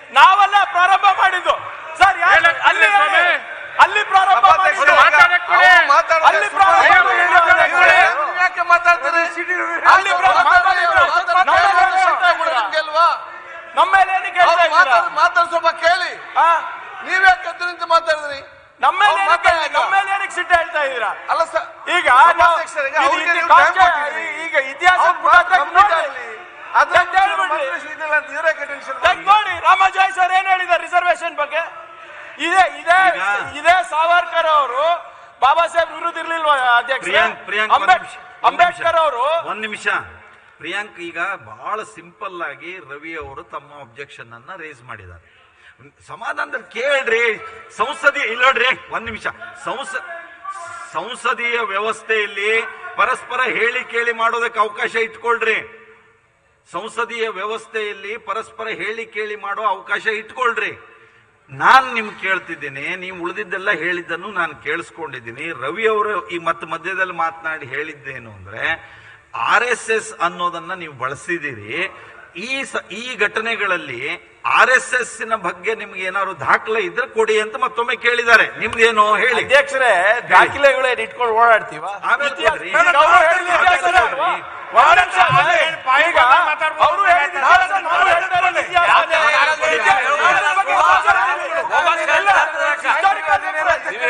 ನಾವೆಲ್ಲ ಪ್ರಾರಂಭ ಮಾಡಿದ್ದು ಸರ್ ಯಾರು- ಹೇಳಕ್ ಅಲ್ಲಿ ಬಿಡಿ ಸ್ವಾಮಿ. ಅಲ್ಲಿ ಪ್ರಾರಂಭ ಸಭಾಧ್ಯಕ್ಷರೇ, ಮಾಡಿದ್ದು. ಮಾತಾಡಕ್ ಬಿಡಿ. ಅವ್ರು ಮಾತಾಡೋದು ಅಲ್ಲಿ ಸುಮ್ಮನೆ ಪ್ರಾರಂಭ ಇವ್ರು ಮಾಡಿದ್ದು ಇವ್ರು ಅಧ್ಯಕ್ಷರೇ. ಇವ್ರು ಯಾಕೆ ಮಾತಾಡ್ತಾರೆ ಅಲ್ಲಿ ಪ್ರಾರಂಭ ಮಾಡಿದ್ದು. ನಮ್ಮ ಮೇಲೆ ಏನಕ್ಕೆ ಹೇಳ್ತಾ ಇದ್ದೀರಾ? ನಿಮ್ಗೆಲ್ವಾ ನಮ್ಮ ಮೇಲೆ ಏನಕ್ಕೆ ಅವ್ರು ಹೇಳ್ತಾ ಇದ್ದೀರಾ? ಮಾತಾಡ್ ಮಾತಾಡ್ ಸ್ವಲ್ಪ ಕೇಳಿ ಆ? ನೀವ್ಯಾಕೆ ಎದ್ದು ನಿಂತು ಮಾತಾಡಿದ್ರಿ ನಮ್ಮ ಮೇಲೆ ಅವ್ರು ಏನಕ್ಕೆ ಮಾತಾಡಿ ಈಗ. ನಮ್ಮ ಮೇಲೆ ಏನಕ್ಕೆ ಸಿಟ್ಟು ಹೇಳ್ತಾ ಇದ್ದೀರಾ ಅಲ್ಲ ಸರ್ ಈಗ ನಾವು- ಸಭಾಧ್ಯಕ್ಷರಿಗೆ ಇದು ಅವ್ರಿಗೆ ಇದು ನೀವು ಕಾಂಗ್ರೆಸ್- time ಕೊಟ್ಟಿದ್ದೀರಿ. ಈಗ ಇತಿಹಾಸ ಅವ್ರು ಪುಟ ತೆಗ್ದು complete ನೋಡಿ. ಆಗ್ಲಿ. ಅದ್ರ ತೆಗ್ದು ಹೇಳ್ಬಿಡ್ರಿ. ಮಂತ್ರಿ ಇದಿಲ್ಲ ಅಂತ ಇವ್ರ್ಯಾಕೆ tension ತೆಗ್ದು ನೋಡಿ ರಾಮಾಜಾಯ್ ಸರ್ ಏನ್ ಹೇಳಿದ್ದಾರೆ ರಿಸರ್ವೇಶನ್ ಬಗ್ಗೆ ಇದೇ ಇದೇ ಈಗ- ಇದೇ ಸಾವರ್ಕರ್ ಅವರು ಬಾಬಾ ಸಾಹೇಬ್ ವಿರುದ್ಧ ಇರ್ಲಿಲ್ವಾ ಅಧ್ಯಕ್ಷ ಪ್ರಿಯಾಂಕ್ ಪ್ರಿಯಾಂಕ್ ಒಂದ್ ನಿಮಿಷ, ಒಂದ್ ಅಂಬೇಡ್ಕರ್ ನಿಮಿಷ. ಅವರು ಒಂದ್ ನಿಮಿಷ ಪ್ರಿಯಾಂಕ್ ಈಗ ಬಹಳ ಸಿಂಪಲ್ ಆಗಿ ರವಿ ಅವರು ತಮ್ಮ ಅಬ್ಜೆಕ್ಷನ್ ಅನ್ನ ರೇಸ್ ಮಾಡಿದ್ದಾರೆ ಸಮಾಧಾನದಲ್ಲಿ ಕೇಳ್ರಿ ಸಂಸದೀಯ ಇಲ್ಲ ನೋಡ್ರಿ ಒಂದ್ ನಿಮಿಷ ಸಂಸ ಸಂಸದೀಯ ವ್ಯವಸ್ಥೆಯಲ್ಲಿ ಪರಸ್ಪರ ಹೇಳಿ ಕೇಳಿ ಮಾಡೋದಕ್ಕೆ ಅವಕಾಶ ಇಟ್ಕೊಳ್ರಿ ಸಂಸದೀಯ ವ್ಯವಸ್ಥೆಯಲ್ಲಿ ಪರಸ್ಪರ ಹೇಳಿ ಕೇಳಿ ಮಾಡೋ ಅವಕಾಶ ಇಟ್ಕೊಳ್ರಿ ನಾನ್ ನಿಮ್ಗೆ ಕೇಳ್ತಿದ್ದೀನಿ ನೀವು ಉಳಿದಿದ್ದೆಲ್ಲ ಹೇಳಿದ್ದನ್ನು ನಾನು ಕೇಳಿಸ್ಕೊಂಡಿದ್ದೀನಿ ರವಿ ಅವರು ಈ ಮತ್ತೆ ಮಧ್ಯದಲ್ಲಿ ಮಾತನಾಡಿ ಹೇಳಿದ್ದೇನು ಅಂದ್ರೆ ಆರ್ ಎಸ್ ಎಸ್ ಅನ್ನೋದನ್ನ ನೀವು ಬಳಸಿದ್ದೀರಿ ಈ ಸ ಈ ಘಟನೆಗಳಲ್ಲಿ ಆರ್ ಎಸ್ ಎಸ್ ನ ಬಗ್ಗೆ ನಿಮ್ಗೆ ಏನಾದ್ರು ದಾಖಲೆ ಇದ್ರೆ ಕೊಡಿ ಅಂತ ಮತ್ತೊಮ್ಮೆ ಕೇಳಿದ್ದಾರೆ ನಿಮ್ದೇನೋ ಹೇಳಿ ಅಧ್ಯಕ್ಷರೇ ದಾಖಲೆಗಳೇನ್ ಇಟ್ಕೊಂಡು ಓಡಾಡ್ತೀವ ಆಮೇಲೆ ಇತಿಹಾಸ- ಕೊಡ್ರಿ. ಈಗ ಅವ್ರು ಹೇಳಿದ ಇತಿಹಾಸನೇ ಅಲ್ವಾ? ಒಂದ್ ನಿಮಿಷ ಅದೇ. ಈಗ ಅವ್ರು ಹೇಳಿದ ಇತಿಹಾಸ ನಾವು ಹೇಳ್ತಾ ಇರೋದು ಇತಿಹಾಸನೇ. ಇತಿಹಾಸ ಬಗ್ಗೆ ಮಾತಾಡ್ತೀವಿ. ಎಲ್ಲ historical difference. ಈಗ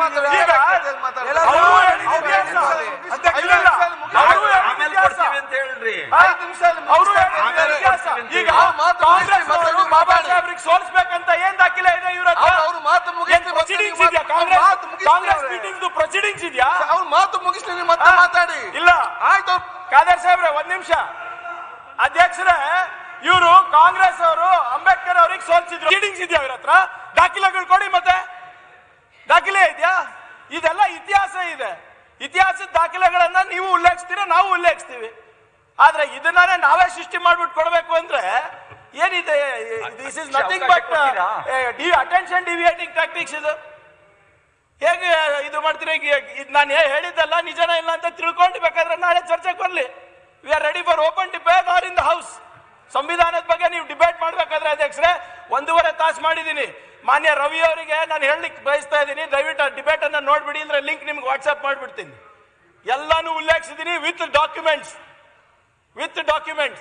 ಅವ್ರು ಹೇಳಿದ ಇತಿಹಾಸ. ಇಲ್ಲ, ಇಲ್ಲ. ಅವ್ರು ಹೇಳಿದ ಆಮೇಲೆ ಇತಿಹಾಸ. ಕೊಡ್ತೀವಿ ಅಂತ ಹೇಳ್ರಿ ಆ, ಐದು ನಿಮಿಷ ಅಲ್ಲಿ ಅವ್ರು ಮುಗಿಸ್ತಾರೆ. ಹೇಳಿದ ಆಮೇಲೆ ಇತಿಹಾಸ. ಕೊಡ್ತೀವಿ ಈಗ ಅಂತ ಹೇಳಿ. ಕಾಂಗ್ರೆಸ್ ಮಾತು ಅವರು ಮುಗಿಸಿ ಬಾಬಾ ಮಾತಾಡಿ. ಸಾಹೇಬ್ರಿಗೆ ಸೋಲಿಸ್ಬೇಕಂತ ಏನ್ ದಾಖಲೆ ಇದೆ ಇವ್ರ ಹತ್ರ? ಅವ್ರು- ಅವ್ರು ಮಾತು ಮುಗಿಸಿ ಏನ್ proceedings ಮಾತಾಡಿ. ಇದೆಯಾ ಅವ್ರು ಕಾಂಗ್ರೆಸ್ ಮಾತು ಮುಗಿಸಿ ಕಾಂಗ್ರೆಸ್ ಅವ್ರೆ. ಮೀಟಿಂಗ್ ಪ್ರೊಸೀಡಿಂಗ್ಸ್ ಇದೆಯಾ ಅವ್ರ ಮಾತು ಮುಗಿಸಿ ನೀವು ಮತ್ತೆ ಆ, ಮಾತಾಡಿ ಇಲ್ಲ ಆಯ್ತು ಖಾದರ್ ಸಾಹೇಬ್ರೆ ಒಂದ್ ನಿಮಿಷ ಅಧ್ಯಕ್ಷರೇ ಇವರು ಕಾಂಗ್ರೆಸ್ ಅವರು ಅಂಬೇಡ್ಕರ್ ಅವ್ರಿಗೆ ಸೋಲ್ಸಿದ್ರು ಪ್ರೊಸೀಡಿಂಗ್ಸ್ ಇದೆಯಾ ಇವ್ರ ಹತ್ರ ದಾಖಲೆಗಳು ಕೊಡಿ ಮತ್ತೆ ದಾಖಲೆ ಇದೆಯಾ ಇದೆಲ್ಲ ಇತಿಹಾಸ ಇದೆ ಇತಿಹಾಸದ ದಾಖಲೆಗಳನ್ನ ನೀವು ಉಲ್ಲೇಖಿಸ್ತೀರಾ ನಾವು ಉಲ್ಲೇಖಿಸ್ತೀವಿ ಆದ್ರೆ ಇದನ್ನೇ ನಾವೇ ಸೃಷ್ಟಿ ಮಾಡ್ಬಿಟ್ಟು ಕೊಡ್ಬೇಕು ಅಂದ್ರೆ ಏನಿದೆ this is nothing but attention deviating tactics ಇದು ಹೇಗೆ ಇದು ಮಾಡ್ತೀರಾ ಈಗ ಇದು ನಾನು ಹೇಳಿದ್ದಲ್ಲ ನಿಜನ ಇಲ್ಲ ಅಂತ ತಿಳ್ಕೊಂಡು ಬೇಕಾದ್ರೆ ನಾಳೆ ಚರ್ಚೆಗೆ ಬರಲಿ we are ready for open debate are in the house ಸಂವಿಧಾನದ ಬಗ್ಗೆ ನೀವು ಡಿಬೇಟ್ ಮಾಡ್ಬೇಕಾದ್ರೆ ಅಧ್ಯಕ್ಷರೇ ಒಂದೂವರೆ ತಾಸು ಮಾಡಿದ್ದೀನಿ ಮಾನ್ಯ ರವಿ ಅವರಿಗೆ ನಾನು ಹೇಳಲಿಕ್ಕೆ ಬಯಸ್ತಾ ಇದ್ದೀನಿ ದಯವಿಟ್ಟು ಆ ಡಿಬೇಟ್ ಅನ್ನ ನೋಡ್ಬಿಡಿ ಅಂದ್ರೆ ಲಿಂಕ್ ನಿಮ್ಗೆ ವಾಟ್ಸ್ಆಪ್ ಮಾಡ್ಬಿಡ್ತೀನಿ ಎಲ್ಲಾನು ಉಲ್ಲೇಖಿಸಿದ್ದೀನಿ with documents with documents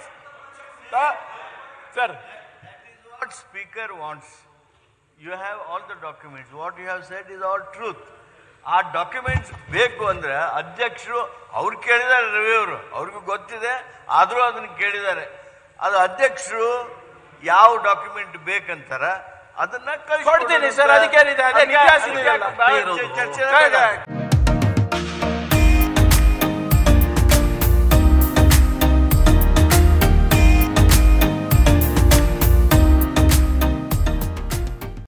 sir what speaker wants. You have all the documents. What you have said is all truth. ಆ ಡಾಕ್ಯುಮೆಂಟ್ಸ್ ಬೇಕು ಅಂದ್ರೆ ಅಧ್ಯಕ್ಷರು ಅವ್ರು ಕೇಳಿದ್ದಾರೆ ರವಿ ಅವರು ಅವ್ರಿಗೂ ಗೊತ್ತಿದೆ ಆದರೂ ಅದನ್ನ ಕೇಳಿದ್ದಾರೆ ಅದು ಅಧ್ಯಕ್ಷರು ಯಾವ ಡಾಕ್ಯುಮೆಂಟ್ ಬೇಕಂತಾರ ಅದನ್ನ ಕಳ್ಸಿ ಕೊಡ್ತೀನಿ ಸರ್ ಅದಕ್ಕೇನಿದೆ ಅದೇ ಇತಿಹಾಸ ಇದೆಯಲ್ಲ ಚರ್ಚೆ ಬೇಡ.